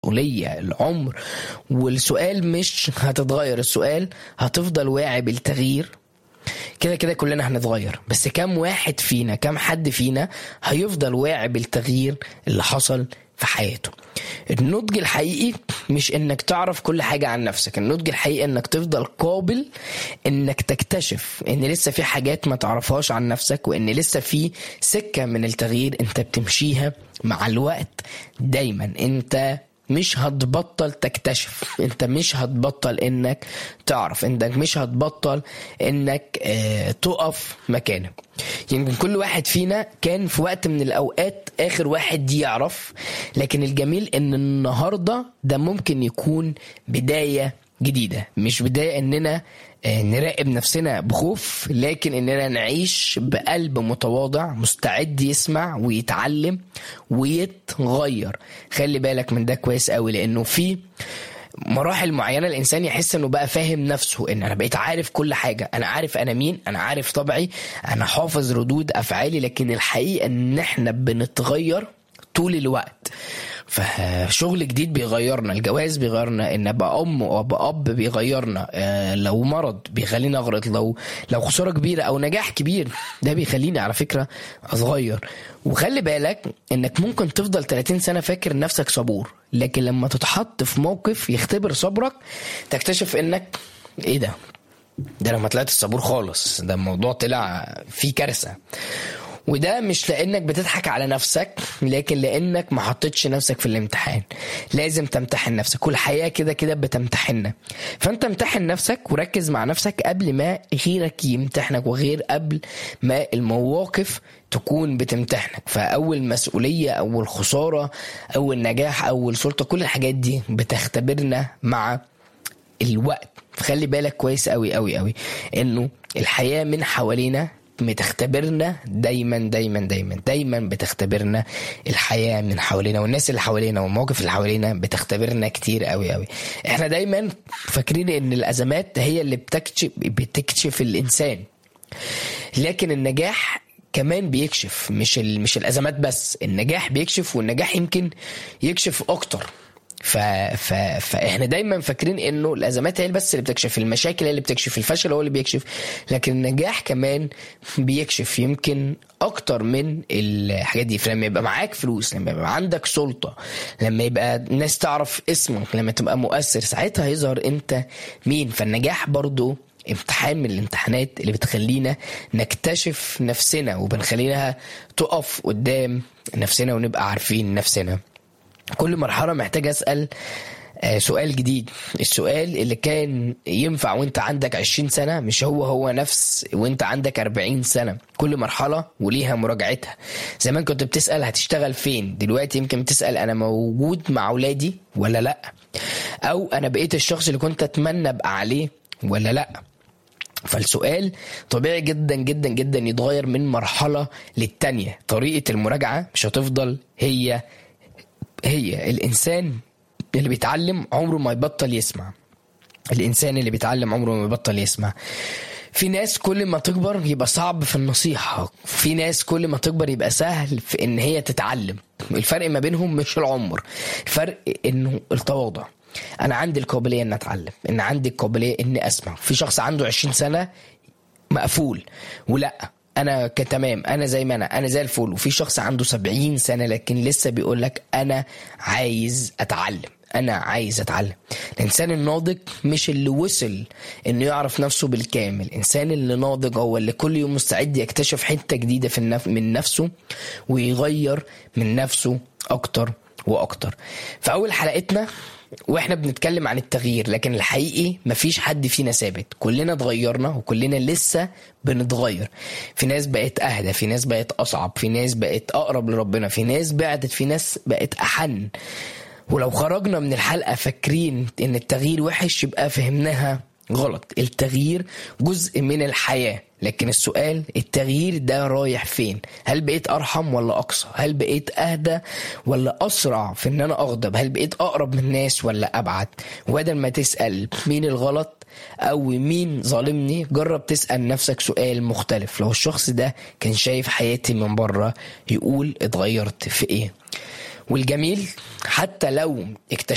المسؤوليه العمر والسؤال مش هتتغير السؤال هتفضل واعي بالتغيير كده كده كلنا هنتغير بس كم واحد فينا كم حد فينا هيفضل واعي بالتغيير اللي حصل في حياته النضج الحقيقي مش انك تعرف كل حاجة عن نفسك النضج الحقيقي انك تفضل قابل انك تكتشف ان لسه في حاجات ما تعرفهاش عن نفسك وان لسه في سكة من التغيير انت بتمشيها مع الوقت دايما انت مش هتبطل تكتشف انت مش هتبطل انك تعرف انك مش هتبطل انك اه تقف مكانك يمكن كل واحد فينا كان في وقت من الاوقات اخر واحد يعرف لكن الجميل ان النهارده ده ممكن يكون بدايه جديده مش بدايه اننا نراقب نفسنا بخوف لكن اننا نعيش بقلب متواضع مستعد يسمع ويتعلم ويتغير خلي بالك من ده كويس قوي لانه في مراحل معينة الإنسان يحس إنه بقى فاهم نفسه إن أنا بقيت عارف كل حاجة أنا عارف أنا مين أنا عارف طبعي أنا حافظ ردود أفعالي لكن الحقيقة إن إحنا بنتغير طول الوقت فشغل جديد بيغيرنا الجواز بيغيرنا ان ابقى ام وابقى اب بيغيرنا آه لو مرض بيخليني اغرط لو لو خساره كبيره او نجاح كبير ده بيخليني على فكره اتغير وخلي بالك انك ممكن تفضل 30 سنه فاكر نفسك صبور لكن لما تتحط في موقف يختبر صبرك تكتشف انك ايه ده ده لما طلعت الصبور خالص ده الموضوع طلع فيه كارثه وده مش لانك بتضحك على نفسك لكن لانك ما حطيتش نفسك في الامتحان لازم تمتحن نفسك والحياه كده كده بتمتحننا فانت امتحن نفسك وركز مع نفسك قبل ما غيرك يمتحنك وغير قبل ما المواقف تكون بتمتحنك فاول مسؤوليه اول خساره اول نجاح اول سلطه كل الحاجات دي بتختبرنا مع الوقت خلي بالك كويس قوي قوي قوي انه الحياه من حوالينا بتختبرنا دايما دايما دايما دايما بتختبرنا الحياه من حوالينا والناس اللي حوالينا والمواقف اللي حوالينا بتختبرنا كتير قوي قوي احنا دايما فاكرين ان الازمات هي اللي بتكشف بتكشف الانسان لكن النجاح كمان بيكشف مش ال... مش الازمات بس النجاح بيكشف والنجاح يمكن يكشف اكتر ف... ف... فاحنا دايما فاكرين انه الازمات هي بس اللي بتكشف المشاكل هي اللي بتكشف الفشل هو اللي بيكشف لكن النجاح كمان بيكشف يمكن اكتر من الحاجات دي فلما يبقى معاك فلوس لما يبقى عندك سلطه لما يبقى الناس تعرف اسمك لما تبقى مؤثر ساعتها هيظهر انت مين فالنجاح برضو امتحان من الامتحانات اللي بتخلينا نكتشف نفسنا وبنخليناها تقف قدام نفسنا ونبقى عارفين نفسنا كل مرحله محتاج اسال سؤال جديد السؤال اللي كان ينفع وانت عندك 20 سنة مش هو هو نفس وانت عندك 40 سنة كل مرحلة وليها مراجعتها زمان كنت بتسأل هتشتغل فين دلوقتي يمكن بتسأل انا موجود مع اولادي ولا لا او انا بقيت الشخص اللي كنت اتمنى ابقى عليه ولا لا فالسؤال طبيعي جدا جدا جدا يتغير من مرحلة للتانية طريقة المراجعة مش هتفضل هي هي الانسان اللي بيتعلم عمره ما يبطل يسمع الانسان اللي بيتعلم عمره ما يبطل يسمع في ناس كل ما تكبر يبقى صعب في النصيحة في ناس كل ما تكبر يبقى سهل في ان هي تتعلم الفرق ما بينهم مش العمر الفرق انه التواضع انا عندي القابلية ان اتعلم ان عندي القابلية ان اسمع في شخص عنده 20 سنة مقفول ولا انا تمام انا زي ما انا انا زي الفل وفي شخص عنده سبعين سنه لكن لسه بيقول لك انا عايز اتعلم انا عايز اتعلم الانسان الناضج مش اللي وصل انه يعرف نفسه بالكامل الانسان اللي ناضج هو اللي كل يوم مستعد يكتشف حته جديده في النف... من نفسه ويغير من نفسه اكتر واكتر في اول حلقتنا واحنا بنتكلم عن التغيير لكن الحقيقي مفيش حد فينا ثابت كلنا اتغيرنا وكلنا لسه بنتغير في ناس بقت اهدى في ناس بقت اصعب في ناس بقت اقرب لربنا في ناس بعدت في ناس بقت احن ولو خرجنا من الحلقه فاكرين ان التغيير وحش يبقى فهمناها غلط التغيير جزء من الحياه لكن السؤال التغيير ده رايح فين هل بقيت ارحم ولا اقصى هل بقيت اهدى ولا اسرع في ان انا اغضب هل بقيت اقرب من الناس ولا ابعد وبدل ما تسال مين الغلط او مين ظالمني جرب تسال نفسك سؤال مختلف لو الشخص ده كان شايف حياتي من بره يقول اتغيرت في ايه والجميل حتى لو اكتشفت